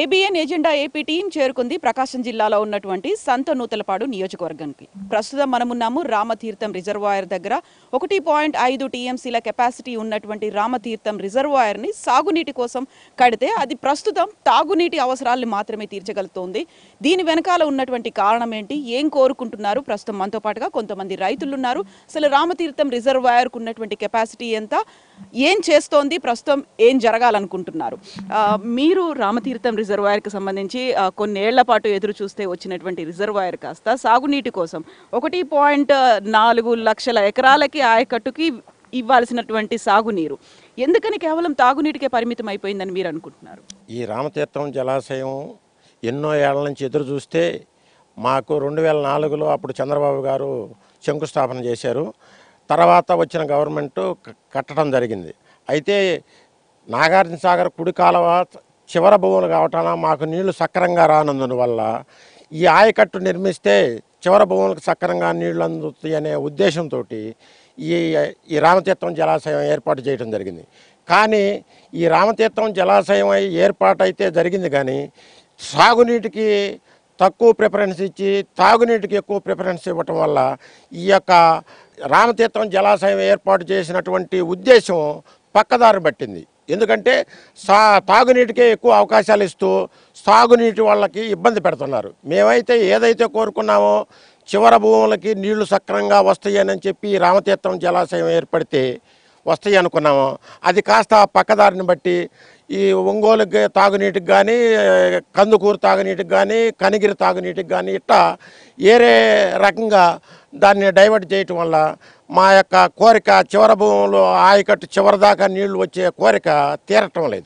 ABN agenda AP team చేరుకుంది ప్రకాశం జిల్లాలో ఉన్నటువంటి సంత నూతలపాడు నియోజకవర్గానికి ప్రస్తుతం మనమున్నాము రామతీర్థం రిజర్వాయర్ దగ్గర ఒకటి పాయింట్ ఐదు టీఎంసీల కెపాసిటీ ఉన్నటువంటి రామతీర్థం రిజర్వాయర్ని సాగునీటి కోసం కడితే అది ప్రస్తుతం తాగునీటి అవసరాలను మాత్రమే తీర్చగలుగుతోంది దీని వెనకాల ఉన్నటువంటి కారణం ఏంటి ఏం కోరుకుంటున్నారు ప్రస్తుతం మనతో పాటుగా కొంతమంది రైతులు ఉన్నారు అసలు రామతీర్థం రిజర్వాయర్కు ఉన్నటువంటి కెపాసిటీ ఎంత ఏం చేస్తోంది ప్రస్తుతం ఏం జరగాలనుకుంటున్నారు ఆ, మీరు రామతీర్థం రిజర్వాయర్కి సంబంధించి ఆ, కొన్నేళ్ల పాటు ఎదురు చూస్తే వచ్చినటువంటి రిజర్వాయర్ కాస్త సాగునీటి కోసం ఒకటి పాయింట్ నాలుగు లక్షల ఎకరాలకి ఆయకట్టుకి ఇవ్వాల్సినటువంటి సాగునీరు ఎందుకని కేవలం తాగునీటికే పరిమితం అయిపోయిందని మీరు అనుకుంటున్నారు ఈ రామతీర్థం జలాశయం ఎన్నో ఏళ్ల నుంచి ఎదురు చూస్తే మాకు రెండు వేల నాలుగులో అప్పుడు చంద్రబాబు గారు శంకుస్థాపన చేశారు తర్వాత వచ్చిన గవర్నమెంట్ క- కట్టడం జరిగింది అయితే నాగార్జున సాగర్ కుడి కాలువ చివర భూములు కావటాన మాకు నీళ్లు సక్రంగా రానందువల్ల ఈ ఆయకట్టు నిర్మిస్తే చివర భూములకు సక్రంగా నీళ్లు అందుతాయి అనే ఉద్దేశంతో ఈ ఈ రామతీర్థం జలాశయం ఏర్పాటు చేయడం జరిగింది కానీ ఈ రామతీర్థం జలాశయం అయి ఏర్పాటు అయితే జరిగింది కానీ సాగునీటికి తక్కువ ప్రిఫరెన్స్ ఇచ్చి తాగునీటికి ఎక్కువ ప్రిఫరెన్స్ ఇవ్వటం వల్ల ఈ యొక్క రామతీర్థం జలాశయం ఏర్పాటు చేసినటువంటి ఉద్దేశం పక్కదారి పట్టింది ఎందుకంటే సా తాగునీటికే ఎక్కువ అవకాశాలు ఇస్తూ సాగునీటి వాళ్ళకి ఇబ్బంది పెడుతున్నారు మేమైతే ఏదైతే కోరుకున్నామో చివర భూములకి నీళ్లు సక్రమంగా వస్తాయని చెప్పి ఈ రామతీర్థం జలాశయం ఏర్పడితే వస్తాయి అనుకున్నాము అది కాస్త పక్కదారిని బట్టి ఈ ఒంగోలుకి తాగునీటికి కానీ కందుకూరు తాగునీటికి కానీ కనిగిరి తాగునీటికి కానీ ఇట్లా ఏరే రకంగా దాన్ని డైవర్ట్ చేయటం వల్ల మా యొక్క కోరిక చివర భూములు ఆయకట్టు చివరి దాకా నీళ్లు వచ్చే కోరిక తీరటం లేదు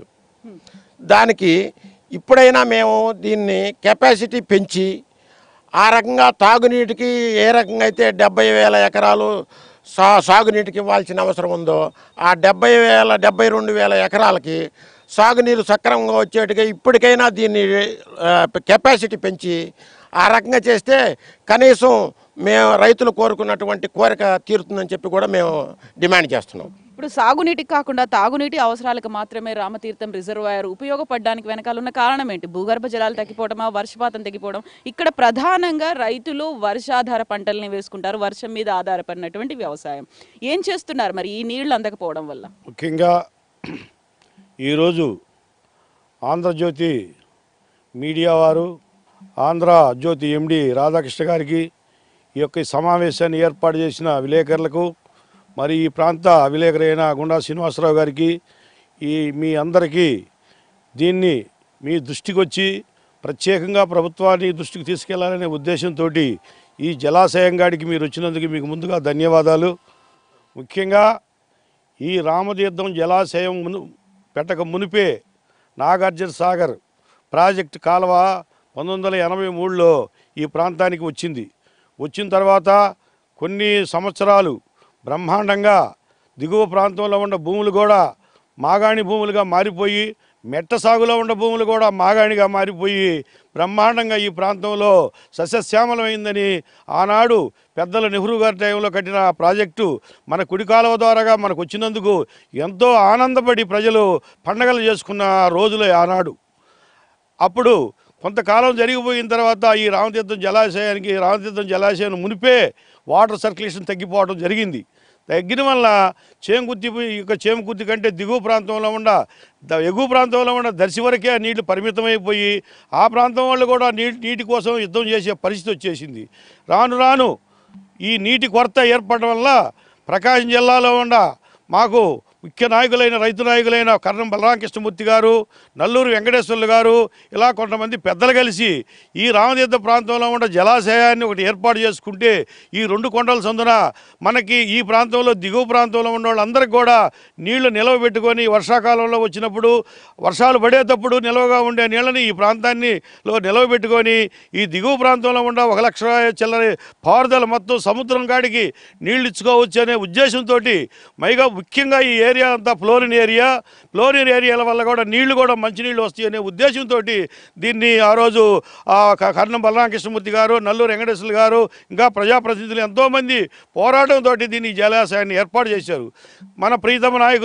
దానికి ఇప్పుడైనా మేము దీన్ని కెపాసిటీ పెంచి ఆ రకంగా తాగునీటికి ఏ రకంగా అయితే డెబ్బై వేల ఎకరాలు సా సాగునీటికి ఇవ్వాల్సిన అవసరం ఉందో ఆ డెబ్బై వేల డెబ్బై రెండు వేల ఎకరాలకి సాగునీరు సక్రమంగా వచ్చేట్టుగా ఇప్పటికైనా దీన్ని ఆ, కెపాసిటీ పెంచి ఆ రకంగా చేస్తే కనీసం మేము రైతులు కోరుకున్నటువంటి కోరిక తీరుతుందని చెప్పి కూడా మేము డిమాండ్ చేస్తున్నాం ఇప్పుడు సాగునీటికి కాకుండా తాగునీటి అవసరాలకు మాత్రమే రామతీర్థం రిజర్వాయర్ ఉపయోగపడడానికి వెనకాల ఉన్న కారణం ఏంటి భూగర్భ జలాలు తగ్గిపోవడమా వర్షపాతం తగ్గిపోవడం ఇక్కడ ప్రధానంగా రైతులు వర్షాధార పంటల్ని వేసుకుంటారు వర్షం మీద ఆధారపడినటువంటి వ్యవసాయం ఏం చేస్తున్నారు మరి ఈ నీళ్లు అందకపోవడం వల్ల ముఖ్యంగా ఈరోజు ఆంధ్రజ్యోతి మీడియా వారు ఆంధ్ర జ్యోతి ఎండి రాధాకృష్ణ గారికి ఈ యొక్క ఈ సమావేశాన్ని ఏర్పాటు చేసిన విలేకరులకు మరి ఈ ప్రాంత విలేకరైన గుండా శ్రీనివాసరావు గారికి ఈ మీ అందరికీ దీన్ని మీ దృష్టికి వచ్చి ప్రత్యేకంగా ప్రభుత్వాన్ని దృష్టికి తీసుకెళ్లాలనే ఉద్దేశంతో ఈ జలాశయం గాడికి మీరు వచ్చినందుకు మీకు ముందుగా ధన్యవాదాలు ముఖ్యంగా ఈ రామతీర్థం జలాశయం మును పెట్టక మునిపే నాగార్జున సాగర్ ప్రాజెక్ట్ కాలువ పంతొమ్మిది వందల ఎనభై మూడులో ఈ ప్రాంతానికి వచ్చింది వచ్చిన తర్వాత కొన్ని సంవత్సరాలు బ్రహ్మాండంగా దిగువ ప్రాంతంలో ఉన్న భూములు కూడా మాగాణి భూములుగా మారిపోయి మెట్ట సాగులో ఉన్న భూములు కూడా మాగాణిగా మారిపోయి బ్రహ్మాండంగా ఈ ప్రాంతంలో సస్యశ్యామలమైందని ఆనాడు పెద్దల నెహ్రూ గారి టైంలో కట్టిన ఆ ప్రాజెక్టు మన కుడి కాలువ ద్వారాగా మనకు వచ్చినందుకు ఎంతో ఆనందపడి ప్రజలు పండగలు చేసుకున్న రోజులే ఆనాడు అప్పుడు కొంతకాలం జరిగిపోయిన తర్వాత ఈ రామతీర్థం జలాశయానికి రామతీర్థం జలాశయం మునిపే వాటర్ సర్క్యులేషన్ తగ్గిపోవడం జరిగింది తగ్గిన వల్ల చేమకుర్తి ఇక చేమకుర్తి కంటే దిగువ ప్రాంతంలో ఉన్న ద- ఎగువ ప్రాంతంలో ఉన్న దర్శి వరకే ఆ నీళ్లు పరిమితమైపోయి ఆ ప్రాంతం వాళ్ళు కూడా నీటి నీటి కోసం యుద్ధం చేసే పరిస్థితి వచ్చేసింది రాను రాను ఈ నీటి కొరత ఏర్పడడం వల్ల ప్రకాశం జిల్లాలో ఉన్న మాకు ముఖ్య నాయకులైన రైతు నాయకులైన కర్ణం బలరామకృష్ణమూర్తి గారు నల్లూరు వెంకటేశ్వర్లు గారు ఇలా కొంతమంది పెద్దలు కలిసి ఈ రామతీర్థ ప్రాంతంలో ఉన్న జలాశయాన్ని ఒకటి ఏర్పాటు చేసుకుంటే ఈ రెండు కొండల సందున మనకి ఈ ప్రాంతంలో దిగువ ప్రాంతంలో ఉన్న వాళ్ళందరికీ కూడా నీళ్లు నిలవ పెట్టుకొని వర్షాకాలంలో వచ్చినప్పుడు వర్షాలు పడేటప్పుడు నిలవగా ఉండే నీళ్ళని ఈ ప్రాంతాన్ని లో నిలవ పెట్టుకొని ఈ దిగువ ప్రాంతంలో ఉన్న ఒక లక్ష చిల్లర పారుదల మొత్తం సముద్రం కాడికి నీళ్లు ఇచ్చుకోవచ్చు అనే ఉద్దేశంతో మైగా ముఖ్యంగా ఈ ఏరియా అంతా ఫ్లోరిన్ ఏరియా ఫ్లోరిన్ ఏరియాల వల్ల కూడా నీళ్లు కూడా మంచినీళ్ళు వస్తాయి అనే ఉద్దేశంతో దీన్ని ఆ రోజు ఆ క- కర్ణం బలరామకృష్ణమూర్తి గారు నల్లూరు వెంకటేశ్వర గారు ఇంకా ప్రజాప్రతినిధులు ఎంతోమంది పోరాటంతో దీన్ని ఈ జలాశయాన్ని ఏర్పాటు చేశారు మన ప్రీతమ నాయకులు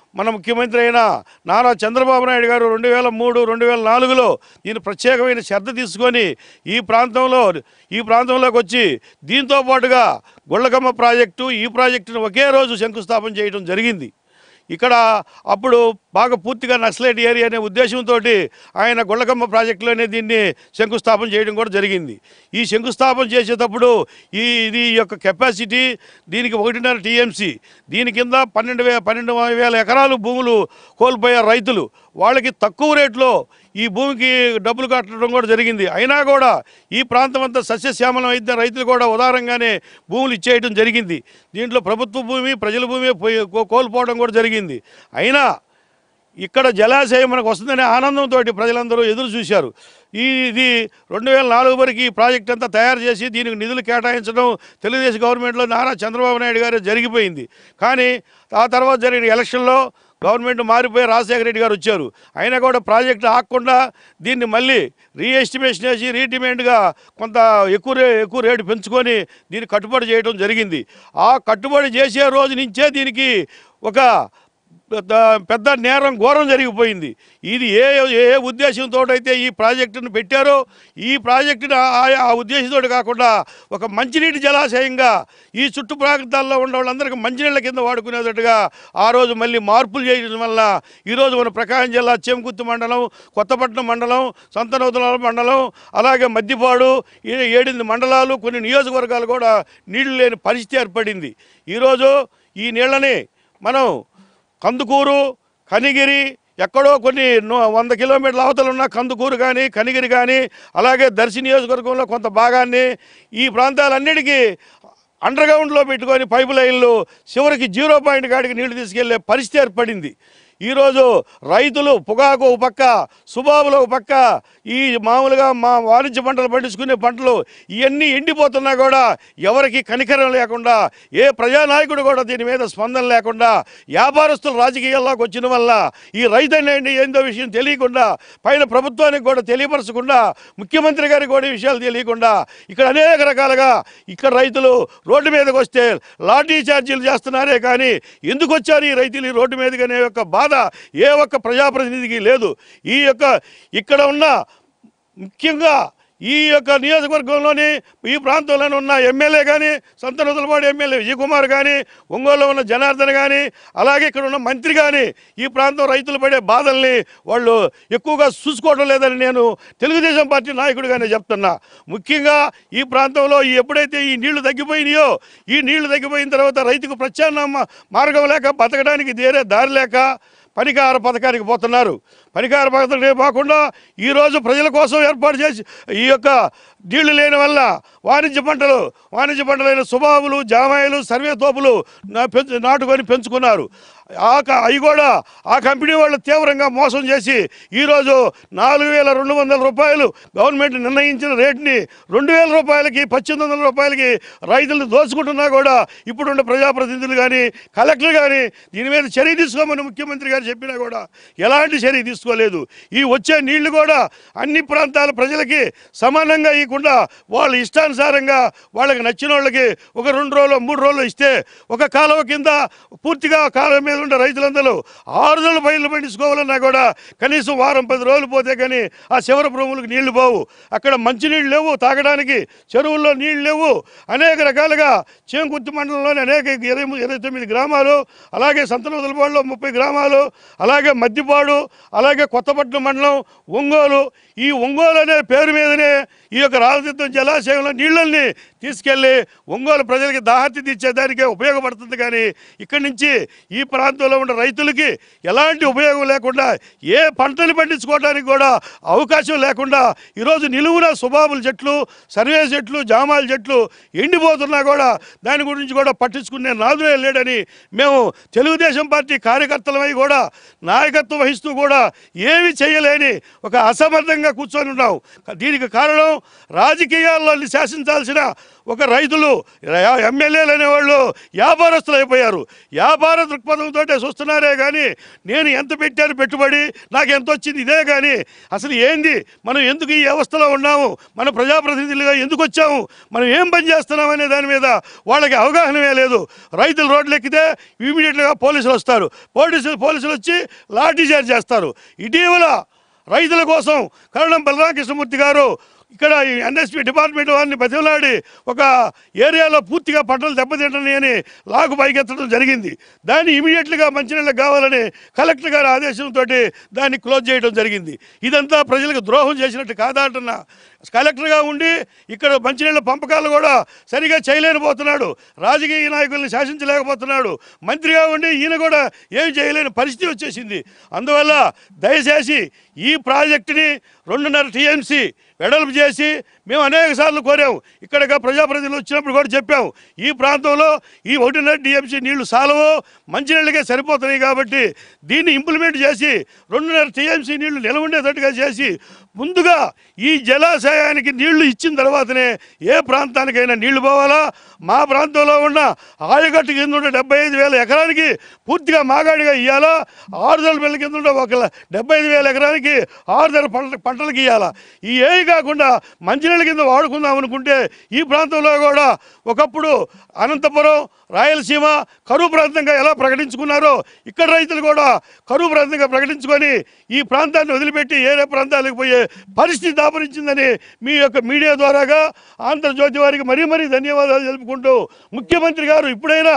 మన ముఖ్యమంత్రి అయిన నారా చంద్రబాబు నాయుడు గారు రెండు వేల మూడు రెండు వేల నాలుగులో దీని ప్రత్యేకమైన శ్రద్ధ తీసుకొని ఈ ప్రాంతంలో ఈ ప్రాంతంలోకి వచ్చి దీంతో పాటుగా గొళ్ళకమ్మ ప్రాజెక్టు ఈ ప్రాజెక్టును ఒకే రోజు శంకుస్థాపన చేయడం జరిగింది ఇక్కడ అప్పుడు బాగా పూర్తిగా నక్సలైట్ ఏరియా అనే ఉద్దేశంతో ఆయన గొళ్ళకమ్మ ప్రాజెక్టులోనే దీన్ని శంకుస్థాపన చేయడం కూడా జరిగింది ఈ శంకుస్థాపన చేసేటప్పుడు ఈ ఇది ఈ యొక్క కెపాసిటీ దీనికి ఒకటిన్నర టీఎంసీ దీని కింద పన్నెండు వే పన్నెండు వేల ఎకరాలు భూములు కోల్పోయారు రైతులు వాళ్ళకి తక్కువ రేట్లో ఈ భూమికి డబ్బులు కట్టడం కూడా జరిగింది అయినా కూడా ఈ ప్రాంతం అంతా సస్యశ్యామలం అయితే రైతులు కూడా ఉదారంగానే భూములు ఇచ్చేయడం జరిగింది దీంట్లో ప్రభుత్వ భూమి ప్రజల భూమి పోయి- కో- కోల్పోవడం కూడా జరిగింది అయినా ఇక్కడ జలాశయం మనకు వస్తుందనే ఆనందంతో ప్రజలందరూ ఎదురు చూశారు ఈ ఇది రెండు వేల నాలుగు వరకు ఈ ప్రాజెక్ట్ అంతా తయారు చేసి దీనికి నిధులు కేటాయించడం తెలుగుదేశం గవర్నమెంట్లో నారా చంద్రబాబు నాయుడు గారు జరిగిపోయింది కానీ ఆ తర్వాత జరిగిన ఎలక్షన్లో గవర్నమెంట్ మారిపోయి రాజశేఖర రెడ్డి గారు వచ్చారు అయినా కూడా ప్రాజెక్టు ఆగకుండా దీన్ని మళ్ళీ రీఎస్టిమేషన్ చేసి రీడిమాండ్గా కొంత ఎక్కువ రే ఎక్కువ రేటు పెంచుకొని దీన్ని కట్టుబడి చేయడం జరిగింది ఆ కట్టుబడి చేసే రోజు నుంచే దీనికి ఒక పెద్ద పెద్ద నేరం ఘోరం జరిగిపోయింది ఇది ఏ ఏ ఉద్దేశంతో అయితే ఈ ప్రాజెక్టును పెట్టారో ఈ ప్రాజెక్టును ఆ- ఆ ఉద్దేశంతో కాకుండా ఒక మంచినీటి జలాశయంగా ఈ చుట్టు ప్రాంతాల్లో ఉన్న వాళ్ళందరికీ మంచినీళ్ళ కింద వాడుకునేటట్టుగా ఆ రోజు మళ్ళీ మార్పులు చేయడం వల్ల ఈరోజు మన ప్రకాశం జిల్లా చేమకుర్తి మండలం కొత్తపట్నం మండలం సంతనూతల మండలం అలాగే మద్దిపాడు ఈ ఏడెనిమిది మండలాలు కొన్ని నియోజకవర్గాలు కూడా నీళ్లు లేని పరిస్థితి ఏర్పడింది ఈరోజు ఈ నీళ్ళని మనం కందుకూరు కనిగిరి ఎక్కడో కొన్ని ను- వంద కిలోమీటర్ల అవతల ఉన్న కందుకూరు కానీ కనిగిరి కానీ అలాగే దర్శి నియోజకవర్గంలో కొంత భాగాన్ని ఈ ప్రాంతాలన్నిటికీ అండర్ గ్రౌండ్లో పెట్టుకొని పైపు లైన్లు చివరికి జీరో పాయింట్ కాడికి నీళ్లు తీసుకెళ్లే పరిస్థితి ఏర్పడింది ఈరోజు రైతులు పొగాకు ఒక పక్క సుబాబులు ఒక పక్క ఈ మామూలుగా మా వాణిజ్య పంటలు పండించుకునే పంటలు ఇవన్నీ ఎండిపోతున్నా కూడా ఎవరికి కనికరం లేకుండా ఏ ప్రజానాయకుడు కూడా దీని మీద స్పందన లేకుండా వ్యాపారస్తులు రాజకీయాల్లోకి వచ్చిన వల్ల ఈ రైతు అనేది ఏందో విషయం తెలియకుండా పైన ప్రభుత్వానికి కూడా తెలియపరచకుండా ముఖ్యమంత్రి గారికి కూడా ఈ విషయాలు తెలియకుండా ఇక్కడ అనేక రకాలుగా ఇక్కడ రైతులు రోడ్డు మీదకి వస్తే లాఠీ ఛార్జీలు చేస్తున్నారే కానీ ఎందుకు వచ్చారు ఈ రైతులు ఈ రోడ్డు మీదకి అనే యొక్క బాధ ఏ ఒక్క ప్రజాప్రతినిధికి లేదు ఈ యొక్క ఇక్కడ ఉన్న ముఖ్యంగా ఈ యొక్క నియోజకవర్గంలోని ఈ ప్రాంతంలోనే ఉన్న ఎమ్మెల్యే కానీ సంతనూతలపాడు ఎమ్మెల్యే విజయకుమార్ కానీ ఒంగోలులో ఉన్న జనార్దన్ కానీ అలాగే ఇక్కడ ఉన్న మంత్రి కానీ ఈ ప్రాంతం రైతులు పడే బాధల్ని వాళ్ళు ఎక్కువగా చూసుకోవడం లేదని నేను తెలుగుదేశం పార్టీ నాయకుడిగానే చెప్తున్నా ముఖ్యంగా ఈ ప్రాంతంలో ఈ ఎప్పుడైతే ఈ నీళ్లు తగ్గిపోయినాయో ఈ నీళ్లు తగ్గిపోయిన తర్వాత రైతుకు ప్రత్యామ్నాయ మార్గం లేక బతకడానికి వేరే దారి లేక పనికార పథకానికి పోతున్నారు పనికార పథకం కాకుండా ఈరోజు ప్రజల కోసం ఏర్పాటు చేసి ఈ యొక్క నీళ్లు లేని వల్ల వాణిజ్య పంటలు వాణిజ్య పంటలైన సుబాబులు జామాయిలు సర్వే తోపులు నా- పెంచు- నాటుకొని పెంచుకున్నారు ఆ క- అవి కూడా ఆ కంపెనీ వాళ్ళు తీవ్రంగా మోసం చేసి ఈరోజు నాలుగు వేల రెండు వందల రూపాయలు గవర్నమెంట్ నిర్ణయించిన రేటుని రెండు వేల రూపాయలకి పద్దెనిమిది వందల రూపాయలకి రైతులు దోచుకుంటున్నా కూడా ఇప్పుడున్న ప్రజాప్రతినిధులు కానీ కలెక్టర్ కానీ దీని మీద చర్య తీసుకోమని ముఖ్యమంత్రి గారు చెప్పినా కూడా ఎలాంటి చర్య తీసుకోలేదు ఈ వచ్చే నీళ్లు కూడా అన్ని ప్రాంతాల ప్రజలకి సమానంగా ఇవ్వకుండా వాళ్ళ ఇష్టానుసారంగా వాళ్ళకి నచ్చిన వాళ్ళకి ఒక రెండు రోజులు మూడు రోజులు ఇస్తే ఒక కాలువ కింద పూర్తిగా కాలువ మీద ఉండే రైతులందరూ ఆరు రోజులు పైర్లు పండించుకోవాలన్నా కూడా కనీసం వారం పది రోజులు పోతే కానీ ఆ శివర భూములకు నీళ్లు పోవు అక్కడ మంచినీళ్ళు లేవు తాగడానికి చెరువుల్లో నీళ్లు లేవు అనేక రకాలుగా చేంకుర్తి మండలంలోని అనేక ఇరవై ము- ఇరవై తొమ్మిది గ్రామాలు అలాగే సంతనోదలపాడులో ముప్పై గ్రామాలు అలాగే మద్దిపాడు అలాగే కొత్తపట్నం మండలం ఒంగోలు ఈ ఒంగోలు అనే పేరు మీదనే ఈ యొక్క రాజతీర్థం జలాశయంలో నీళ్ళని తీసుకెళ్ళి ఒంగోలు ప్రజలకి దాహతి తీర్చేదానికే ఉపయోగపడుతుంది కానీ ఇక్కడి నుంచి ఈ ప్రాంతంలో ఉన్న రైతులకి ఎలాంటి ఉపయోగం లేకుండా ఏ పంటలు పండించుకోవడానికి కూడా అవకాశం లేకుండా ఈరోజు నిలువున సుబాబుల చెట్లు సర్వే చెట్లు జామాల చెట్లు ఎండిపోతున్నా కూడా దాని గురించి కూడా పట్టించుకునే నాదులే లేడని మేము తెలుగుదేశం పార్టీ కార్యకర్తలమై కూడా నాయకత్వం వహిస్తూ కూడా ఏమి చేయలేని ఒక అసమర్థంగా కూర్చొని ఉన్నాం దీనికి కారణం రాజకీయాల్లో శాసించాల్సిన ఒక రైతులు ఎమ్మెల్యేలు అనేవాళ్ళు వ్యాపారస్తులు అయిపోయారు వ్యాపార దృక్పథంతో చూస్తున్నారే కానీ నేను ఎంత పెట్టాను పెట్టుబడి నాకు ఎంత వచ్చింది ఇదే కానీ అసలు ఏంది మనం ఎందుకు ఈ వ్యవస్థలో ఉన్నాము మన ప్రజాప్రతినిధులుగా ఎందుకు వచ్చాము మనం ఏం పని చేస్తున్నాం అనే దాని మీద వాళ్ళకి అవగాహనమే లేదు రైతులు రోడ్లు ఎక్కితే ఇమీడియట్గా పోలీసులు వస్తారు పోలీసులు పోలీసులు వచ్చి లాఠీ చార్జ్ చేస్తారు ఇటీవల రైతుల కోసం కరణం బలరామకృష్ణమూర్తి గారు ఇక్కడ ఈ ఎన్ఎస్పి డిపార్ట్మెంట్ వారిని బతిమలాడి ఒక ఏరియాలో పూర్తిగా పంటలు దెబ్బతింటని అని లాగు పైకెత్తడం జరిగింది దాన్ని ఇమీడియట్గా మంచినీళ్ళకి కావాలని కలెక్టర్ గారి ఆదేశంతో దాన్ని క్లోజ్ చేయడం జరిగింది ఇదంతా ప్రజలకు ద్రోహం చేసినట్టు కాదా అంటున్నా కలెక్టర్గా ఉండి ఇక్కడ మంచినీళ్ళ పంపకాలు కూడా సరిగా చేయలేకపోతున్నాడు రాజకీయ నాయకుల్ని శాసించలేకపోతున్నాడు మంత్రిగా ఉండి ఈయన కూడా ఏం చేయలేని పరిస్థితి వచ్చేసింది అందువల్ల దయచేసి ఈ ప్రాజెక్టుని రెండున్నర టీఎంసీ వెడల్పు చేసి మేము అనేక సార్లు కోరాము ఇక్కడికి ప్రజాప్రతినిధులు వచ్చినప్పుడు కూడా చెప్పాము ఈ ప్రాంతంలో ఈ ఒకటిన్నర టీఎంసీ నీళ్లు సాలవు మంచినీళ్ళకే సరిపోతున్నాయి కాబట్టి దీన్ని ఇంప్లిమెంట్ చేసి రెండున్నర టీఎంసీ నీళ్లు నిలవ ఉండేటట్టుగా చేసి ముందుగా ఈ జలాశయానికి నీళ్లు ఇచ్చిన తర్వాతనే ఏ ప్రాంతానికైనా నీళ్లు పోవాలా మా ప్రాంతంలో ఉన్న ఆయకట్టు కింద ఉన్న డెబ్బై ఐదు వేల ఎకరానికి పూర్తిగా మాగాడిగా ఇవ్వాలా ఆరుదల బిళ్ళ కింద ఉన్న ఒక డెబ్బై ఐదు వేల ఎకరానికి ఆరుదల పంట పంటలకు ఇవ్వాలా ఈ ఏవి కాకుండా మంచినీళ్ళ కింద వాడుకుందాం అనుకుంటే ఈ ప్రాంతంలో కూడా ఒకప్పుడు అనంతపురం రాయలసీమ కరువు ప్రాంతంగా ఎలా ప్రకటించుకున్నారో ఇక్కడ రైతులు కూడా కరువు ప్రాంతంగా ప్రకటించుకొని ఈ ప్రాంతాన్ని వదిలిపెట్టి ఏరే ప్రాంతాలకు పోయే పరిస్థితి దాపరించిందని మీ యొక్క మీడియా ద్వారాగా ఆంధ్రజ్యోతి వారికి మరీ మరీ ధన్యవాదాలు తెలుపుకుంటూ ముఖ్యమంత్రి గారు ఇప్పుడైనా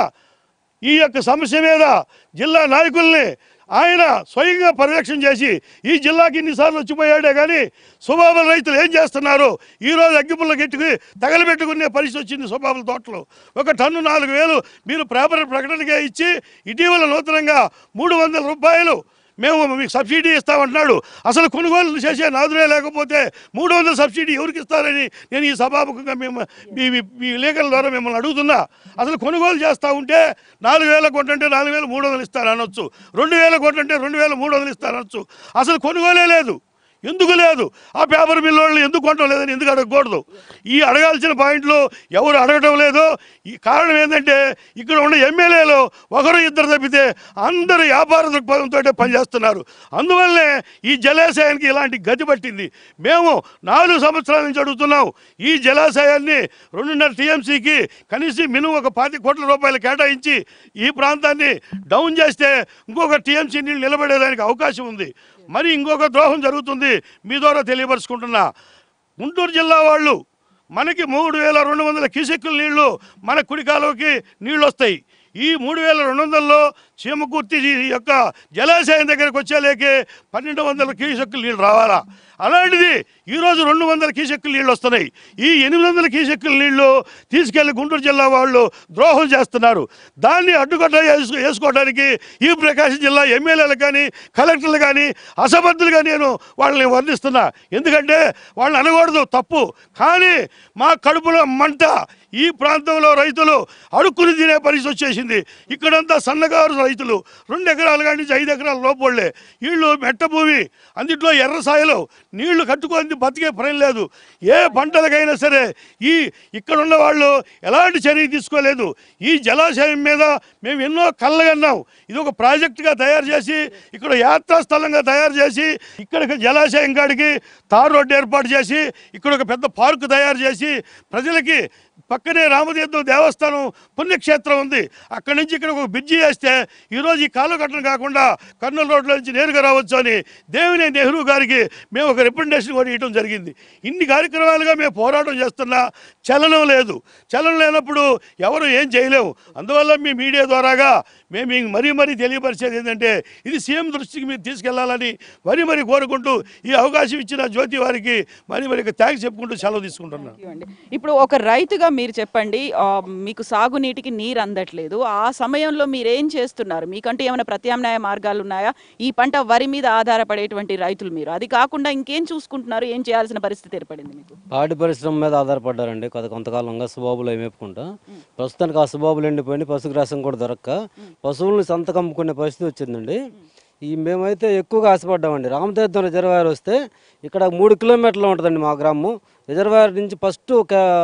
ఈ యొక్క సమస్య మీద జిల్లా నాయకుల్ని ఆయన స్వయంగా పరిరక్షణ చేసి ఈ జిల్లాకి ఇన్నిసార్లు వచ్చిపోయాడే కానీ సుబాబుల రైతులు ఏం చేస్తున్నారు ఈరోజు అగ్గిపుల్ల గెట్టుకు తగలబెట్టుకునే పరిస్థితి వచ్చింది సుబాబుల తోటలో ఒక టన్ను నాలుగు వేలు మీరు పేపర్ ప్రకటనగా ఇచ్చి ఇటీవల నూతనంగా మూడు వందల రూపాయలు మేము మీకు సబ్సిడీ ఇస్తామంటున్నాడు అసలు కొనుగోలు చేసే నాదులే లేకపోతే మూడు వందల సబ్సిడీ ఎవరికి ఇస్తారని నేను ఈ సభాముఖంగా మేము మీ మీ- మీ లేఖల ద్వారా మిమ్మల్ని అడుగుతున్నా అసలు కొనుగోలు చేస్తూ ఉంటే నాలుగు వేల కొంటుంటే నాలుగు వేలు మూడు వందలు ఇస్తారనొచ్చు రెండు వేల కొంటుంటే రెండు వేల మూడు వందలు ఇస్తారనొచ్చు అసలు కొనుగోలే లేదు ఎందుకు లేదు ఆ పేపర్ మిల్ వాళ్ళు ఎందుకు కొనడం లేదని ఎందుకు అడగకూడదు ఈ అడగాల్సిన పాయింట్లు ఎవరు అడగడం లేదు ఈ కారణం ఏంటంటే ఇక్కడ ఉన్న ఎమ్మెల్యేలు ఒకరు ఇద్దరు తప్పితే అందరూ వ్యాపార దృక్పథంతో పనిచేస్తున్నారు అందువల్లనే ఈ జలాశయానికి ఇలాంటి గతి పట్టింది మేము నాలుగు సంవత్సరాల నుంచి అడుగుతున్నాం ఈ జలాశయాన్ని రెండున్నర టీఎంసీకి కనీసం మినిమం ఒక పాతి కోట్ల రూపాయలు కేటాయించి ఈ ప్రాంతాన్ని డౌన్ చేస్తే ఇంకొక టీఎంసీ నీళ్ళు నిలబడేదానికి అవకాశం ఉంది మరి ఇంకొక ద్రోహం జరుగుతుంది మీ ద్వారా తెలియపరుచుకుంటున్నా గుంటూరు జిల్లా వాళ్ళు మనకి మూడు వేల రెండు వందల క్యూసెక్కుల నీళ్లు మన కుడి కాలువకి నీళ్ళు వస్తాయి ఈ మూడు వేల రెండు వందల్లో చీమకుర్తి ఈ యొక్క జలాశయం దగ్గరకు వచ్చేలేకే పన్నెండు వందల క్యూసెక్కుల నీళ్ళు రావాలా అలాంటిది ఈరోజు రెండు వందల క్యూసెక్కుల నీళ్ళు వస్తున్నాయి ఈ ఎనిమిది వందల క్యూసెక్కుల నీళ్లు తీసుకెళ్లి గుంటూరు జిల్లా వాళ్ళు ద్రోహం చేస్తున్నారు దాన్ని అడ్డుకట్ట వేసు- వేసుకోవడానికి ఈ ప్రకాశం జిల్లా ఎమ్మెల్యేలు కానీ కలెక్టర్లు కానీ అసమర్థులుగా నేను వాళ్ళని వర్ణిస్తున్నా ఎందుకంటే వాళ్ళని అనకూడదు తప్పు కానీ మా కడుపులో మంట ఈ ప్రాంతంలో రైతులు అడుక్కుని తినే పరిస్థితి వచ్చేసింది ఇక్కడంతా సన్నగారు రైతులు రెండు ఎకరాలు కానీ ఐదు ఎకరాల లోపలే వీళ్ళు మెట్ట భూమి అందుట్లో ఎర్ర సాయలు నీళ్లు కట్టుకొని బతికే పని లేదు ఏ పంటలకైనా సరే ఈ ఇక్కడ ఉన్న వాళ్ళు ఎలాంటి చర్య తీసుకోలేదు ఈ జలాశయం మీద మేము ఎన్నో కళ్ళగన్నాం ఇది ఒక ప్రాజెక్టుగా తయారు చేసి ఇక్కడ యాత్రా స్థలంగా తయారు చేసి ఇక్కడ జలాశయం కాడికి తార్ రోడ్డు ఏర్పాటు చేసి ఇక్కడ ఒక పెద్ద పార్కు తయారు చేసి ప్రజలకి పక్కనే రామతీర్థం దేవస్థానం పుణ్యక్షేత్రం ఉంది అక్కడి నుంచి ఇక్కడ ఒక బ్రిడ్జి వేస్తే ఈరోజు ఈ కాలువ కట్టడం కాకుండా కర్నూలు రోడ్లో నుంచి నేరుగా రావచ్చు అని దేవినే నెహ్రూ గారికి మేము ఒక రిప్రజెంటేషన్ కూడా ఇవ్వడం జరిగింది ఇన్ని కార్యక్రమాలుగా మేము పోరాటం చేస్తున్నా చలనం లేదు చలనం లేనప్పుడు ఎవరు ఏం చేయలేము అందువల్ల మీ మీడియా ద్వారాగా మేము మీకు మరీ మరీ తెలియపరిచేది ఏంటంటే ఇది సీఎం దృష్టికి మీరు తీసుకెళ్లాలని మరీ మరీ కోరుకుంటూ ఈ అవకాశం ఇచ్చిన జ్యోతి వారికి మరీ మరీ థ్యాంక్స్ చెప్పుకుంటూ సెలవు తీసుకుంటున్నాను ఇవ్వండి. ఇప్పుడు ఒక రైతుగా మీరు చెప్పండి ఆ, మీకు సాగునీటికి నీరు అందట్లేదు ఆ సమయంలో మీరు ఏం చేస్తున్నారు మీకంటే ఏమైనా ప్రత్యామ్నాయ మార్గాలు ఉన్నాయా ఈ పంట వరి మీద ఆధారపడేటువంటి రైతులు మీరు అది కాకుండా ఇంకేం చూసుకుంటున్నారు ఏం చేయాల్సిన పరిస్థితి ఏర్పడింది మీకు పాడి పరిశ్రమ మీద ఆధారపడ్డారండి కొంత కొంతకాలంగా సుబాబులు అవి మేపుకుంటా ప్రస్తుతానికి ఆ సుబాబులు ఎండిపోయి పశుగ్రాసం కూడా దొరక్క పశువులను సంతకం అమ్ముకునే పరిస్థితి వచ్చిందండి ఈ మేమైతే ఎక్కువగా ఆశపడ్డామండి రామతీర్థం రిజర్వాయర్ వస్తే ఇక్కడ మూడు కిలోమీటర్లు ఉంటుందండి మా గ్రామం రిజర్వాయర్ నుంచి ఫస్ట్ ఒక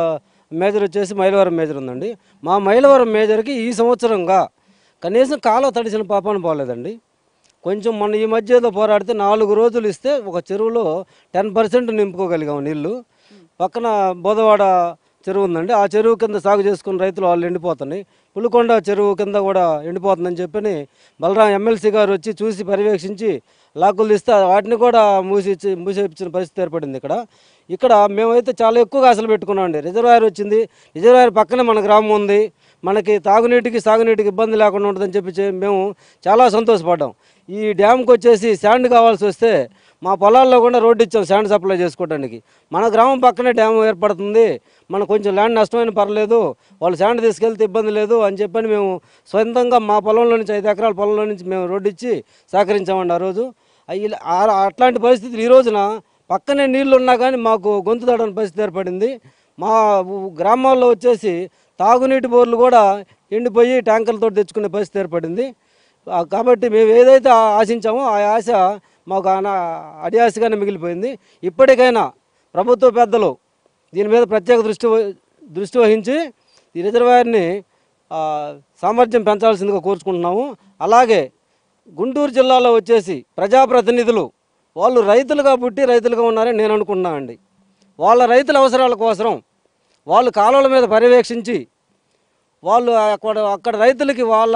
మేజర్ వచ్చేసి మైలవరం మేజర్ ఉందండి మా మైలవరం మేజర్కి ఈ సంవత్సరంగా కనీసం కాలువ తడిసిన పాపాను పోలేదండి కొంచెం మొన్న ఈ మధ్య ఏదో పోరాడితే నాలుగు రోజులు ఇస్తే ఒక చెరువులో టెన్ పర్సెంట్ నింపుకోగలిగాం నీళ్లు పక్కన బోధవాడ చెరువు ఉందండి ఆ చెరువు కింద సాగు చేసుకున్న రైతులు వాళ్ళు ఎండిపోతున్నాయి పులికొండ చెరువు కింద కూడా ఎండిపోతుందని చెప్పని బలరాం ఎమ్మెల్సీ గారు వచ్చి చూసి పర్యవేక్షించి లాక్కులు తీస్తే వాటిని కూడా మూసి మూసేపించిన పరిస్థితి ఏర్పడింది ఇక్కడ ఇక్కడ మేమైతే చాలా ఎక్కువగా అసలు పెట్టుకున్నామండి రిజర్వాయర్ వచ్చింది రిజర్వాయర్ పక్కనే మన గ్రామం ఉంది మనకి తాగునీటికి సాగునీటికి ఇబ్బంది లేకుండా ఉంటుందని చెప్పి చే- మేము చాలా సంతోషపడ్డాం ఈ డ్యామ్కి వచ్చేసి శాండ్ కావాల్సి వస్తే మా పొలాల్లో కూడా రోడ్డు ఇచ్చాం శాండ్ సప్లై చేసుకోవడానికి మన గ్రామం పక్కనే డ్యామ్ ఏర్పడుతుంది మన కొంచెం ల్యాండ్ నష్టమైన పర్లేదు వాళ్ళు శాండ్ తీసుకెళ్తే ఇబ్బంది లేదు అని చెప్పని మేము సొంతంగా మా పొలంలో నుంచి ఐదు ఎకరాల పొలంలో నుంచి మేము రోడ్డు ఇచ్చి సహకరించామండి ఆ రోజు అయి- ఆ- అట్లాంటి పరిస్థితులు ఈ రోజున పక్కనే నీళ్లు ఉన్నా కానీ మాకు గొంతు తడని పరిస్థితి ఏర్పడింది మా ఊ- గ్రామాల్లో వచ్చేసి తాగునీటి బోర్లు కూడా ఎండిపోయి ట్యాంకర్లతో తెచ్చుకునే పరిస్థితి ఏర్పడింది ఆ, కాబట్టి మేము ఏదైతే ఆ- ఆశించామో ఆ ఆశ మాకు అనా అడియాసగానే మిగిలిపోయింది ఇప్పటికైనా ప్రభుత్వ పెద్దలు దీని మీద ప్రత్యేక దృష్టి వ- దృష్టి వహించి ఈ రిజర్వాయర్ని ఆ, సామర్థ్యం పెంచాల్సిందిగా కోరుచుకుంటున్నాము అలాగే గుంటూరు జిల్లాలో వచ్చేసి ప్రజాప్రతినిధులు వాళ్ళు రైతులుగా పుట్టి రైతులుగా ఉన్నారని నేను అనుకుంటున్నానండి వాళ్ళ రైతుల అవసరాల కోసం వాళ్ళు కాలువల మీద పర్యవేక్షించి వాళ్ళు అక్కడ అక్కడ రైతులకి వాళ్ళ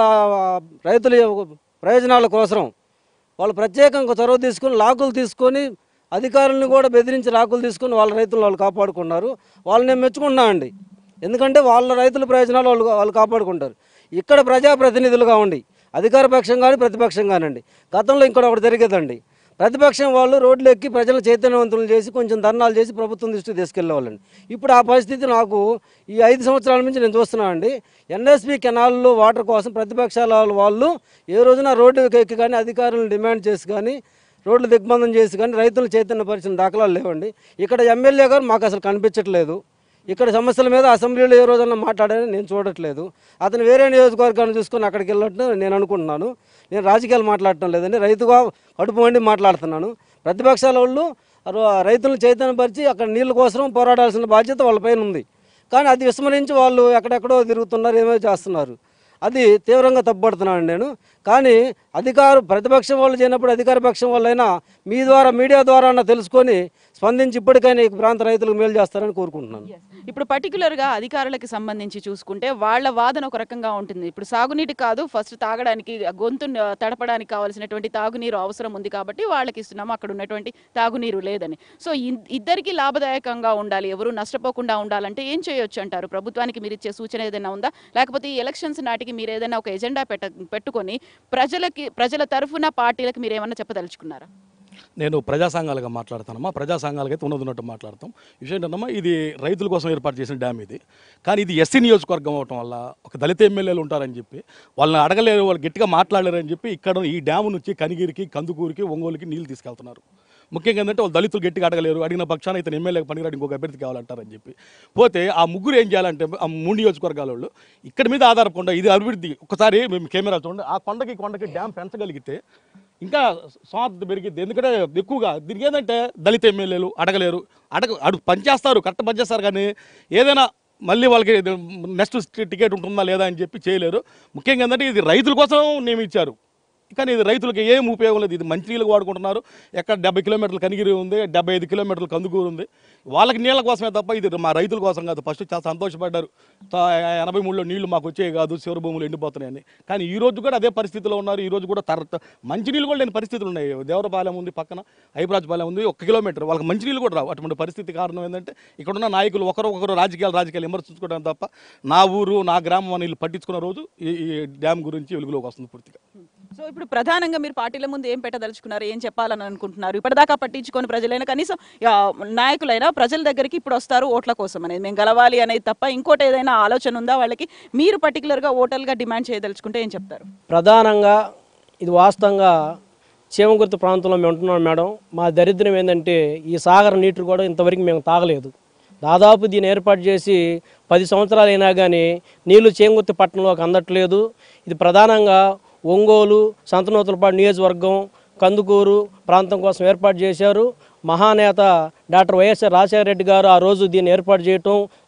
రైతుల ప్రయోజనాల కోసం వాళ్ళు ప్రత్యేకంగా చొరవ తీసుకొని లాకులు తీసుకొని అధికారులను కూడా బెదిరించి లాకులు తీసుకొని వాళ్ళ రైతులు వాళ్ళు కాపాడుకున్నారు వాళ్ళని నేను మెచ్చుకుంటున్నా అండి ఎందుకంటే వాళ్ళ రైతుల ప్రయోజనాలు వాళ్ళు వాళ్ళు కాపాడుకుంటారు ఇక్కడ ప్రజాప్రతినిధులుగా ఉండి అధికార పక్షం కానీ ప్రతిపక్షం కానివ్వండి గతంలో ఇంకోటి ఒకటి జరిగేదండి ప్రతిపక్షం వాళ్ళు రోడ్లు ఎక్కి ప్రజలు చైతన్యవంతులు చేసి కొంచెం ధర్నాలు చేసి ప్రభుత్వం దృష్టికి తీసుకెళ్లేవాళ్ళండి ఇప్పుడు ఆ పరిస్థితి నాకు ఈ ఐదు సంవత్సరాల నుంచి నేను చూస్తున్నానండి ఎన్ఎస్పి కెనాల్లో వాటర్ కోసం ప్రతిపక్షాల వాళ్ళు ఏ రోజున రోడ్డు ఎక్కి కానీ అధికారులను డిమాండ్ చేసి కానీ రోడ్లు దిగ్బంధం చేసి కానీ రైతులు చైతన్యపరిచిన దాఖలాలు లేవండి ఇక్కడ ఎమ్మెల్యే గారు మాకు అసలు కనిపించట్లేదు ఇక్కడ సమస్యల మీద అసెంబ్లీలో ఏ రోజన్నా మాట్లాడారని నేను చూడట్లేదు అతను వేరే నియోజకవర్గాన్ని చూసుకొని అక్కడికి వెళ్ళినట్టు నేను అనుకుంటున్నాను నేను రాజకీయాలు మాట్లాడటం లేదండి రైతుగా కడుపు వండి మాట్లాడుతున్నాను ప్రతిపక్షాల వాళ్ళు రో- రైతులను చైతన్యపరిచి అక్కడ నీళ్ళ కోసం పోరాడాల్సిన బాధ్యత వాళ్ళపైన ఉంది కానీ అది విస్మరించి వాళ్ళు ఎక్కడెక్కడో తిరుగుతున్నారు ఏమో చేస్తున్నారు అది తీవ్రంగా తప్పుపడుతున్నాను నేను కానీ అధికారు ప్రతిపక్షం వాళ్ళు చేయనప్పుడు అధికార పక్షం వాళ్ళైనా మీ ద్వారా మీడియా ద్వారా అన్న తెలుసుకొని స్పందించి ఇప్పటికైనా ఈ ప్రాంత రైతులకు మేలు చేస్తారని కోరుకుంటున్నాను ఇప్పుడు పర్టికులర్గా అధికారులకి సంబంధించి చూసుకుంటే వాళ్ళ వాదన ఒక రకంగా ఉంటుంది ఇప్పుడు సాగునీటి కాదు ఫస్ట్ తాగడానికి గొంతు తడపడానికి కావాల్సినటువంటి తాగునీరు అవసరం ఉంది కాబట్టి వాళ్ళకి ఇస్తున్నాము అక్కడ ఉన్నటువంటి తాగునీరు లేదని సో ఇన్- ఇద్దరికి లాభదాయకంగా ఉండాలి ఎవరు నష్టపోకుండా ఉండాలంటే ఏం చేయొచ్చు అంటారు ప్రభుత్వానికి మీరు ఇచ్చే సూచన ఏదైనా ఉందా లేకపోతే ఈ ఎలక్షన్స్ నాటికి మీరు ఏదైనా ఒక ఎజెండా పెట్ట పెట్టుకొని ప్రజలకి ప్రజల తరఫున పార్టీలకు మీరు ఏమైనా చెప్పదలుచుకున్నారా నేను ప్రజా సంఘాలుగా మాట్లాడతానమ్మా ప్రజా సంఘాలకైతే ఉన్నది ఉన్నట్టు మాట్లాడతాం విషయం ఏంటమ్మా ఇది రైతుల కోసం ఏర్పాటు చేసిన డ్యామ్ ఇది కానీ ఇది ఎస్సీ నియోజకవర్గం అవటం వల్ల ఒక దళిత ఎమ్మెల్యేలు ఉంటారని చెప్పి వాళ్ళని అడగలేరు వాళ్ళు గట్టిగా మాట్లాడలేరని చెప్పి ఇక్కడ ఈ డ్యామ్ నుంచి కనిగిరికి కందుకూరికి ఒంగోలుకి నీళ్లు తీసుకెళ్తున్నారు ముఖ్యంగా ఏంటంటే వాళ్ళు దళితులు గట్టిగా అడగలేరు అడిగిన పక్షాన ఇతను ఎమ్మెల్యేకి పనికిరాడు ఇంకొక అభ్యర్థి కావాలంటారని చెప్పి పోతే ఆ ముగ్గురు ఏం చేయాలంటే ఆ మూడు నియోజకవర్గాల వాళ్ళు ఇక్కడ మీద ఆధారపడకుండా ఇది అభివృద్ధి ఒకసారి మేము కెమెరా చూడండి ఆ కొండకి కొండకి డ్యామ్ పెంచగలిగితే ఇంకా స్వార్థ పెరిగిద్ది ఎందుకంటే ఎక్కువగా దీనికి ఏంటంటే దళిత ఎమ్మెల్యేలు అడగలేరు అడగ అడుగు పనిచేస్తారు కరెక్ట్ పనిచేస్తారు కానీ ఏదైనా మళ్ళీ వాళ్ళకి నెక్స్ట్ టికెట్ ఉంటుందా లేదా అని చెప్పి చేయలేరు ముఖ్యంగా ఏంటంటే ఇది రైతుల కోసం నియమించారు కానీ ఇది రైతులకు ఏం ఉపయోగం లేదు ఇది మంచినీళ్ళకి వాడుకుంటున్నారు ఎక్కడ డెబ్బై కిలోమీటర్లు కనిగిరి ఉంది డెబ్బై ఐదు కిలోమీటర్లు కందుకూరు ఉంది వాళ్ళకి నీళ్ళ కోసమే తప్ప ఇది మా రైతుల కోసం కాదు ఫస్ట్ చాలా సంతోషపడ్డారు తా- ఎనభై మూడులో నీళ్లు మాకు వచ్చేవి కాదు శివర భూములు ఎండిపోతున్నాయని కానీ ఈ రోజు కూడా అదే పరిస్థితిలో ఉన్నారు ఈ రోజు కూడా తర మంచినీళ్ళు కూడా లేని పరిస్థితులు ఉన్నాయి దేవరపాలెం ఉంది పక్కన హైపరాజపాలెం ఉంది ఒక కిలోమీటర్ వాళ్ళకి మంచినీళ్ళు కూడా రావు అటువంటి పరిస్థితి కారణం ఏంటంటే ఇక్కడ ఉన్న నాయకులు ఒకరు ఒకరు రాజకీయాలు రాజకీయాలు విమర్శించుకోవడం తప్ప నా ఊరు నా గ్రామం అని వీళ్ళు పట్టించుకున్న రోజు ఈ ఈ డ్యామ్ గురించి వెలుగులోకి వస్తుంది పూర్తిగా సో ఇప్పుడు ప్రధానంగా మీరు పార్టీల ముందు ఏం పెట్టదలుచుకున్నారు ఏం చెప్పాలని అనుకుంటున్నారు ఇప్పటిదాకా పట్టించుకొని ప్రజలైనా కనీసం ఆ, నాయకులైనా ప్రజల దగ్గరికి ఇప్పుడు వస్తారు ఓట్ల కోసం అనేది మేము గెలవాలి అనేది తప్ప ఇంకోటి ఏదైనా ఆలోచన ఉందా వాళ్ళకి మీరు పర్టికులర్గా ఓటర్గా డిమాండ్ చేయదలుచుకుంటే ఏం చెప్తారు ప్రధానంగా ఇది వాస్తవంగా చీమగుర్తి ప్రాంతంలో మేము ఉంటున్నాం మేడం మా దరిద్రం ఏంటంటే ఈ సాగర నీటిని కూడా ఇంతవరకు మేము తాగలేదు దాదాపు దీన్ని ఏర్పాటు చేసి పది సంవత్సరాలు అయినా కానీ నీళ్లు చేంగుర్తి పట్టణంలోకి అందట్లేదు ఇది ప్రధానంగా ఒంగోలు సంతనూతలపాడు నియోజకవర్గం కందుకూరు ప్రాంతం కోసం ఏర్పాటు చేశారు మహానేత డాక్టర్ వైఎస్ఆర్ రాజశేఖర రెడ్డి గారు ఆ రోజు దీన్ని ఏర్పాటు చేయటం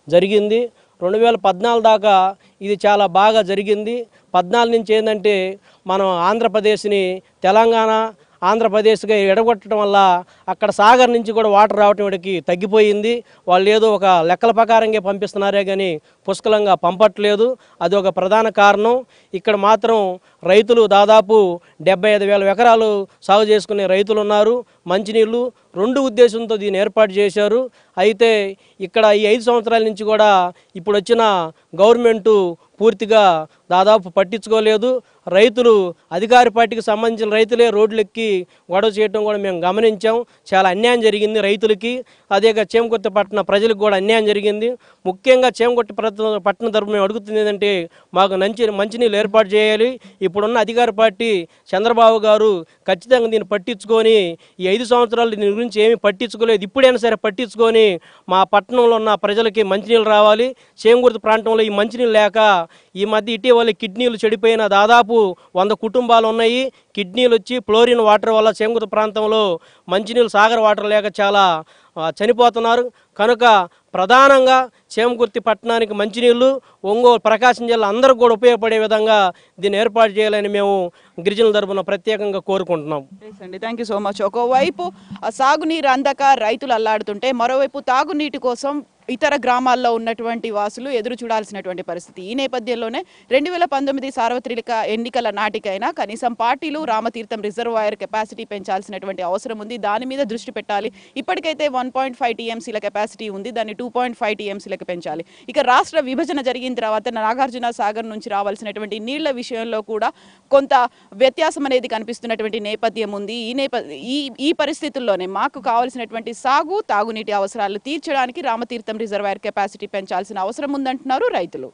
జరిగింది రెండు వేల పద్నాలుగు దాకా ఇది చాలా బాగా జరిగింది పద్నాలుగు నుంచి ఏంటంటే మనం ఆంధ్రప్రదేశ్ని తెలంగాణ ఆంధ్రప్రదేశ్గా ఎడగొట్టడం వల్ల అక్కడ సాగర్ నుంచి కూడా వాటర్ రావటం వాడికి తగ్గిపోయింది వాళ్ళు ఏదో ఒక లెక్కల ప్రకారంగా పంపిస్తున్నారే కానీ పుష్కలంగా పంపట్లేదు అది ఒక ప్రధాన కారణం ఇక్కడ మాత్రం రైతులు దాదాపు డెబ్బై ఐదు వేల ఎకరాలు సాగు చేసుకునే రైతులు ఉన్నారు మంచినీళ్ళు రెండు ఉద్దేశంతో దీన్ని ఏర్పాటు చేశారు అయితే ఇక్కడ ఈ ఐదు సంవత్సరాల నుంచి కూడా ఇప్పుడు వచ్చిన గవర్నమెంటు పూర్తిగా దాదాపు పట్టించుకోలేదు రైతులు అధికార పార్టీకి సంబంధించిన రైతులే రోడ్లెక్కి గొడవ చేయడం కూడా మేము గమనించాం చాలా అన్యాయం జరిగింది రైతులకి అదేగా చేమకుర్తి పట్టణ ప్రజలకు కూడా అన్యాయం జరిగింది ముఖ్యంగా చేమకుర్తి పట్టణ పట్టణ తరపు మేము అడుగుతుంది ఏంటంటే మాకు మంచి మంచినీళ్ళు ఏర్పాటు చేయాలి ఇప్పుడున్న అధికార పార్టీ చంద్రబాబు గారు ఖచ్చితంగా దీన్ని పట్టించుకొని ఈ ఐదు సంవత్సరాలు దీని గురించి ఏమీ పట్టించుకోలేదు ఇప్పుడైనా సరే పట్టించుకొని మా పట్టణంలో ఉన్న ప్రజలకి మంచినీళ్ళు రావాలి చేమగుర్తి ప్రాంతంలో ఈ మంచినీళ్ళు లేక ఈ మధ్య ఇటీవల కిడ్నీలు చెడిపోయిన దాదాపు వంద కుటుంబాలు ఉన్నాయి కిడ్నీలు వచ్చి ఫ్లోరిన్ వాటర్ వల్ల చేమగుర్తి ప్రాంతంలో మంచినీళ్ళు సాగర్ వాటర్ లేక చాలా ఆ, చనిపోతున్నారు కనుక ప్రధానంగా చేమకుర్తి పట్టణానికి మంచినీళ్ళు ఒంగోలు ప్రకాశం జిల్లా అందరికి కూడా ఉపయోగపడే విధంగా దీన్ని ఏర్పాటు చేయాలని మేము గిరిజనుల తరపున ప్రత్యేకంగా కోరుకుంటున్నాం ఎస్ అండి థ్యాంక్ యూ సో మచ్ ఒకవైపు ఆ సాగునీరు అందక రైతులు అల్లాడుతుంటే మరోవైపు తాగునీటి కోసం ఇతర గ్రామాల్లో ఉన్నటువంటి వాసులు ఎదురు చూడాల్సినటువంటి పరిస్థితి ఈ నేపథ్యంలోనే రెండు వేల పంతొమ్మిది సార్వత్రిక ఎన్నికల నాటికైనా కనీసం పార్టీలు రామతీర్థం రిజర్వాయర్ కెపాసిటీ పెంచాల్సినటువంటి అవసరం ఉంది దాని మీద దృష్టి పెట్టాలి ఇప్పటికైతే వన్ పాయింట్ ఫైవ్ టీఎంసీల కెపాసిటీ ఉంది దాన్ని టూ పాయింట్ ఫైవ్ టీఎంసీలకు పెంచాలి ఇక రాష్ట్ర విభజన జరిగిన తర్వాత నాగార్జున సాగర్ నుంచి రావాల్సినటువంటి నీళ్ల విషయంలో కూడా కొంత వ్యత్యాసం అనేది కనిపిస్తున్నటువంటి నేపథ్యం ఉంది ఈ నేప ఈ ఈ పరిస్థితుల్లోనే మాకు కావాల్సినటువంటి సాగు తాగునీటి అవసరాలు తీర్చడానికి రామతీర్థం రిజర్వాయర్ కెపాసిటీ పెంచాల్సిన అవసరం ఉందంటున్నారు రైతులు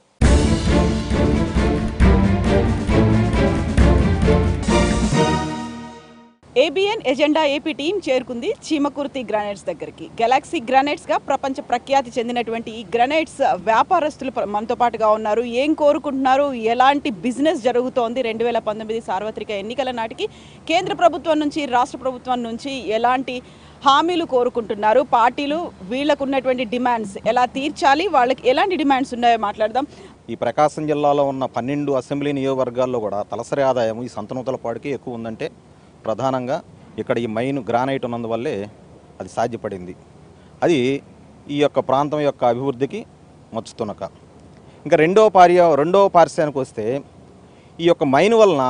ఏబిఎన్ ఎజెండా ఏపీ టీం చేరుకుంది చీమకుర్తి గ్రానైట్స్ దగ్గరికి గెలాక్సీ గ్రానైట్స్ గా ప్రపంచ ప్రఖ్యాతి చెందినటువంటి ఈ గ్రానైట్స్ వ్యాపారస్తులు ప్ర- మనతో పాటుగా ఉన్నారు ఏం కోరుకుంటున్నారు ఎలాంటి బిజినెస్ జరుగుతోంది రెండు వేల పంతొమ్మిది సార్వత్రిక ఎన్నికల నాటికి కేంద్ర ప్రభుత్వం నుంచి రాష్ట్ర ప్రభుత్వం నుంచి ఎలాంటి హామీలు కోరుకుంటున్నారు పార్టీలు వీళ్ళకు ఉన్నటువంటి డిమాండ్స్ ఎలా తీర్చాలి వాళ్ళకి ఎలాంటి డిమాండ్స్ ఉన్నాయో మాట్లాడదాం ఈ ప్రకాశం జిల్లాలో ఉన్న పన్నెండు అసెంబ్లీ నియోజకవర్గాల్లో కూడా తలసరి ఆదాయం ఈ సంతనూతలపాడుకి ఎక్కువ ఉందంటే ప్రధానంగా ఇక్కడ ఈ మైన్ గ్రానైట్ ఉన్నందువల్లే అది సాధ్యపడింది అది ఈ యొక్క ప్రాంతం యొక్క అభివృద్ధికి మచ్చుతునక ఇంకా రెండో పార్య రెండో పార్శ్వానికి వస్తే ఈ యొక్క మైన్ వలన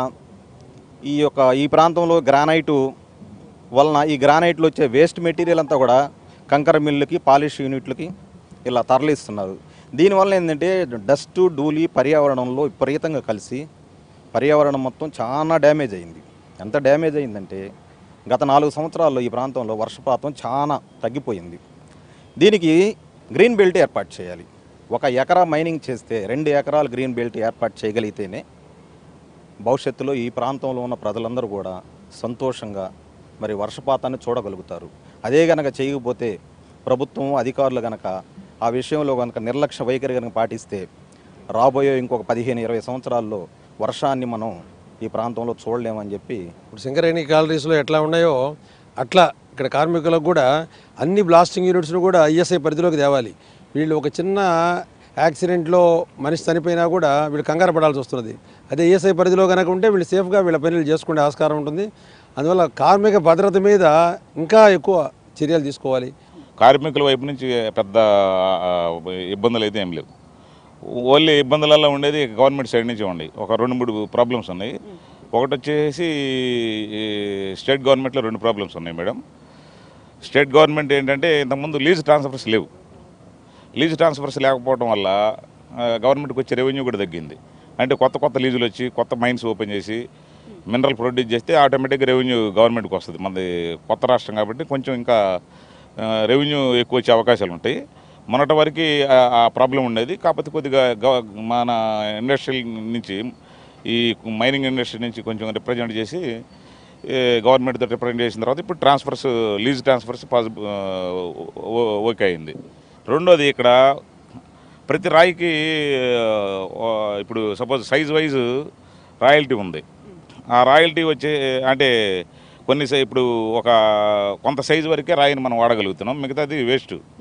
ఈ యొక్క ఈ ప్రాంతంలో గ్రానైటు వలన ఈ గ్రానైట్లో వచ్చే వేస్ట్ మెటీరియల్ అంతా కూడా కంకర మిల్లుకి పాలిష్ యూనిట్లకి ఇలా తరలిస్తున్నారు దీనివల్ల ఏంటంటే డస్ట్ డూలి పర్యావరణంలో విపరీతంగా కలిసి పర్యావరణం మొత్తం చాలా డ్యామేజ్ అయింది ఎంత డ్యామేజ్ అయిందంటే గత నాలుగు సంవత్సరాల్లో ఈ ప్రాంతంలో వర్షపాతం చాలా తగ్గిపోయింది దీనికి గ్రీన్ బెల్ట్ ఏర్పాటు చేయాలి ఒక ఎకరా మైనింగ్ చేస్తే రెండు ఎకరాలు గ్రీన్ బెల్ట్ ఏర్పాటు చేయగలిగితేనే భవిష్యత్తులో ఈ ప్రాంతంలో ఉన్న ప్రజలందరూ కూడా సంతోషంగా మరి వర్షపాతాన్ని చూడగలుగుతారు అదే గనక చేయకపోతే ప్రభుత్వం అధికారులు గనక ఆ విషయంలో కనుక నిర్లక్ష్య వైఖరి కనుక పాటిస్తే రాబోయే ఇంకొక పదిహేను ఇరవై సంవత్సరాల్లో వర్షాన్ని మనం ఈ ప్రాంతంలో చూడలేమని చెప్పి ఇప్పుడు సింగరేణి కాలరీస్లో ఎట్లా ఉన్నాయో అట్లా ఇక్కడ కార్మికులకు కూడా అన్ని బ్లాస్టింగ్ యూనిట్స్ను కూడా ఐఎస్ఐ పరిధిలోకి తేవాలి వీళ్ళు ఒక చిన్న యాక్సిడెంట్లో మనిషి చనిపోయినా కూడా వీళ్ళు కంగారు పడాల్సి వస్తున్నది అదే ఈఎస్ఐ పరిధిలో కనుక ఉంటే వీళ్ళు సేఫ్గా వీళ్ళ పనులు చేసుకునే ఆస్కారం ఉంటుంది అందువల్ల కార్మిక భద్రత మీద ఇంకా ఎక్కువ చర్యలు తీసుకోవాలి కార్మికుల వైపు నుంచి పెద్ద ఆ, ఇబ్బందులు అయితే ఏం లేవు ఓన్లీ ఇబ్బందులలో ఉండేది గవర్నమెంట్ సైడ్ నుంచి ఉన్నాయి ఒక రెండు మూడు ప్రాబ్లమ్స్ ఉన్నాయి ఒకటి వచ్చేసి ఈ స్టేట్ గవర్నమెంట్లో రెండు ప్రాబ్లమ్స్ ఉన్నాయి మేడం స్టేట్ గవర్నమెంట్ ఏంటంటే ఇంతకుముందు లీజ్ ట్రాన్స్ఫర్స్ లేవు లీజ్ ట్రాన్స్ఫర్స్ లేకపోవడం వల్ల ఆ, గవర్నమెంట్కి వచ్చే రెవెన్యూ కూడా తగ్గింది అంటే కొత్త కొత్త లీజులు వచ్చి కొత్త మైన్స్ ఓపెన్ చేసి మినరల్ ప్రొడ్యూస్ చేస్తే ఆటోమేటిక్గా రెవెన్యూ గవర్నమెంట్కి వస్తుంది మనది కొత్త రాష్ట్రం కాబట్టి కొంచెం ఇంకా ఆ, రెవెన్యూ ఎక్కువ వచ్చే అవకాశాలు ఉంటాయి మొన్నటి వరకు ఆ- ఆ ప్రాబ్లం ఉండేది కాకపోతే కొద్దిగా గవ- మన ఇండస్ట్రియల్ నుంచి ఈ మైనింగ్ ఇండస్ట్రీ నుంచి కొంచెం రిప్రజెంట్ చేసి ఏ, గవర్నమెంట్ తో రిప్రజెంట్ చేసిన తర్వాత ఇప్పుడు transfers lease transfers possible okay అయింది రెండోది ఇక్కడ ప్రతి రాయికి ఆ, ఇప్పుడు సపోజ్ సైజ్ వైజ్ రాయల్టీ ఉంది ఆ రాయల్టీ వచ్చే అంటే కొన్ని సై- ఇప్పుడు ఒక కొంత సైజు వరకే రాయిని మనం వాడగలుగుతున్నాం మిగతాది waste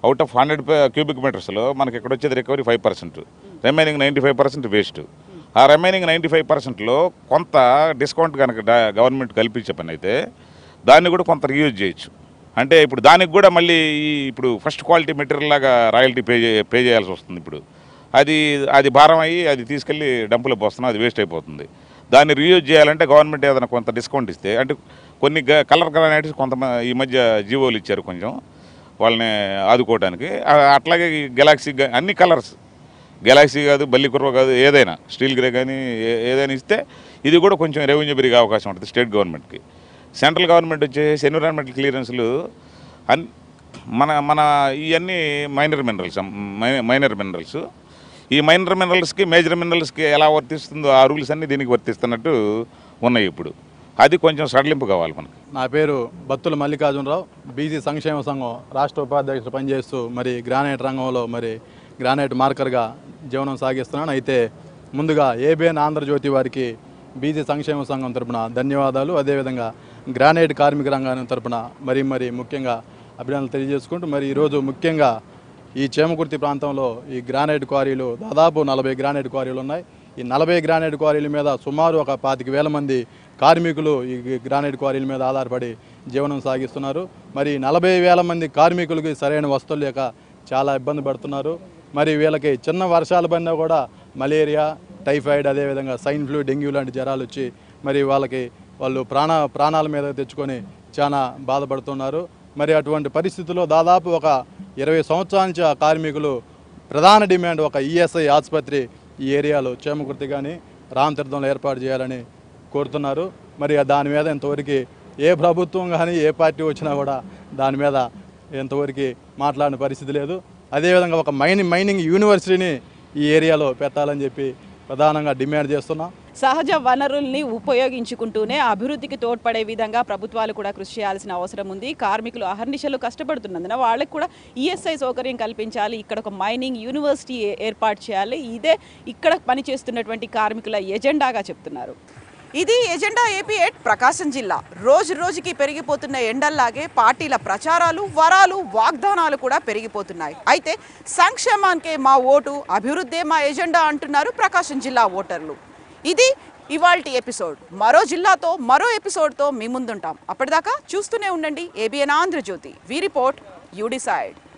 out of hundred cubic మీటర్స్లో మనకి ఇక్కడ వచ్చేది recovery five percent remaining ninety five percent waste ఆ రిమైనింగ్ నైంటీ ఫైవ్ పర్సెంట్లో కొంత డిస్కౌంట్ కనుక డా- గవర్నమెంట్ కల్పించే పని అయితే దాన్ని కూడా కొంత రీయూజ్ చేయొచ్చు అంటే ఇప్పుడు దానికి కూడా మళ్ళీ ఈ ఇప్పుడు ఫస్ట్ క్వాలిటీ మెటీరియల్ లాగా రాయల్టీ పే చే- పే చేయాల్సి వస్తుంది ఇప్పుడు అది అది భారం అయ్యి అది తీసుకెళ్ళి డంపులో పోస్తున్నాం అది వేస్ట్ అయిపోతుంది దాన్ని రీయూజ్ చేయాలంటే గవర్నమెంట్ ఏదైనా కొంత డిస్కౌంట్ ఇస్తే అంటే కొన్ని గ- కలర్ గ్రానైట్స్ కొంత ఈ మధ్య జీవోలు ఇచ్చారు కొంచెం వాళ్ళని ఆదుకోవడానికి ఆ- అట్లాగే ఈ గెలాక్సీ గా- అన్ని కలర్స్ గెలాక్సీ కాదు బల్లి కుర్ర కాదు ఏదైనా స్టీల్ గ్రే కానీ ఏ- ఏదైనా ఇస్తే ఇది కూడా కొంచెం రెవెన్యూ పెరిగే అవకాశం ఉంటుంది స్టేట్ గవర్నమెంట్కి సెంట్రల్ గవర్నమెంట్ వచ్చేసి ఎన్విరాన్మెంటల్ క్లియరెన్స్లు అన్ మన మన ఇవన్నీ మైనర్ మినరల్స్ మైనర్ మినరల్స్ ఈ మైనర్ మినరల్స్కి మేజర్ మినరల్స్కి ఎలా వర్తిస్తుందో ఆ రూల్స్ అన్నీ దీనికి వర్తిస్తున్నట్టు ఉన్నాయి ఇప్పుడు అది కొంచెం సడలింపు కావాలి మనకి నా పేరు బత్తుల మల్లికార్జునరావు బీసీ సంక్షేమ సంఘం రాష్ట్ర ఉపాధ్యక్షుడు పనిచేస్తూ మరి గ్రానైట్ రంగంలో మరి గ్రానైట్ మార్కర్గా జీవనం సాగిస్తున్నాను అయితే ముందుగా ఏబిఎన్ ఆంధ్రజ్యోతి వారికి బీసీ సంక్షేమ సంఘం తరపున ధన్యవాదాలు అదేవిధంగా గ్రానైట్ కార్మిక రంగాన్ని తరపున మరి మరి ముఖ్యంగా అభినందనలు తెలియజేసుకుంటూ మరి ఈరోజు ముఖ్యంగా ఈ చేమకుర్తి ప్రాంతంలో ఈ గ్రానైట్ క్వారీలు దాదాపు నలభై గ్రానైట్ క్వారీలు ఉన్నాయి ఈ నలభై గ్రానైట్ క్వారీల మీద సుమారు ఒక పాతిక వేల మంది కార్మికులు ఈ గ్రానైట్ క్వారీల మీద ఆధారపడి జీవనం సాగిస్తున్నారు మరి నలభై వేల మంది కార్మికులకి సరైన వస్తువులు లేక చాలా ఇబ్బంది పడుతున్నారు మరి వీళ్ళకి చిన్న వర్షాలు పడినా కూడా మలేరియా టైఫాయిడ్ అదేవిధంగా సైన్ ఫ్లూ డెంగ్యూ లాంటి జ్వరాలు వచ్చి మరి వాళ్ళకి వాళ్ళు ప్రాణ ప్రాణాల మీద తెచ్చుకొని చాలా బాధపడుతున్నారు మరి అటువంటి పరిస్థితుల్లో దాదాపు ఒక ఇరవై సంవత్సరాల నుంచి ఆ కార్మికులు ప్రధాన డిమాండ్ ఒక ఈఎస్ఐ ఆసుపత్రి ఈ ఏరియాలో చేమకుర్తి కానీ రామతీర్థంలో ఏర్పాటు చేయాలని కోరుతున్నారు మరి దాని మీద ఇంతవరకు ఏ ప్రభుత్వం కానీ ఏ పార్టీ వచ్చినా కూడా దాని మీద ఇంతవరకు మాట్లాడిన పరిస్థితి లేదు అదేవిధంగా ఒక మైనింగ్ మైనింగ్ యూనివర్సిటీని ఈ ఏరియాలో పెట్టాలని చెప్పి ప్రధానంగా డిమాండ్ చేస్తున్నాం సహజ వనరుల్ని ఉపయోగించుకుంటూనే అభివృద్ధికి తోడ్పడే విధంగా ప్రభుత్వాలు కూడా కృషి చేయాల్సిన అవసరం ఉంది కార్మికులు అహర్నిశలు కష్టపడుతున్నందున వాళ్ళకి కూడా ఈఎస్ఐ సౌకర్యం కల్పించాలి ఇక్కడ ఒక మైనింగ్ యూనివర్సిటీ ఏ- ఏర్పాటు చేయాలి ఇదే ఇక్కడ పనిచేస్తున్నటువంటి కార్మికుల ఎజెండాగా చెప్తున్నారు ఇది ఎజెండా ఏపీ ఎయిట్ ప్రకాశం జిల్లా రోజు రోజుకి పెరిగిపోతున్న ఎండల్లాగే పార్టీల ప్రచారాలు వరాలు వాగ్దానాలు కూడా పెరిగిపోతున్నాయి అయితే సంక్షేమానికే మా ఓటు అభివృద్ధే మా ఎజెండా అంటున్నారు ప్రకాశం జిల్లా ఓటర్లు ఇది ఇవాల్టి ఎపిసోడ్ మరో జిల్లాతో మరో ఎపిసోడ్తో మీ ముందుంటాం అప్పటిదాకా చూస్తూనే ఉండండి ABN Andhra Jyothi we report you decide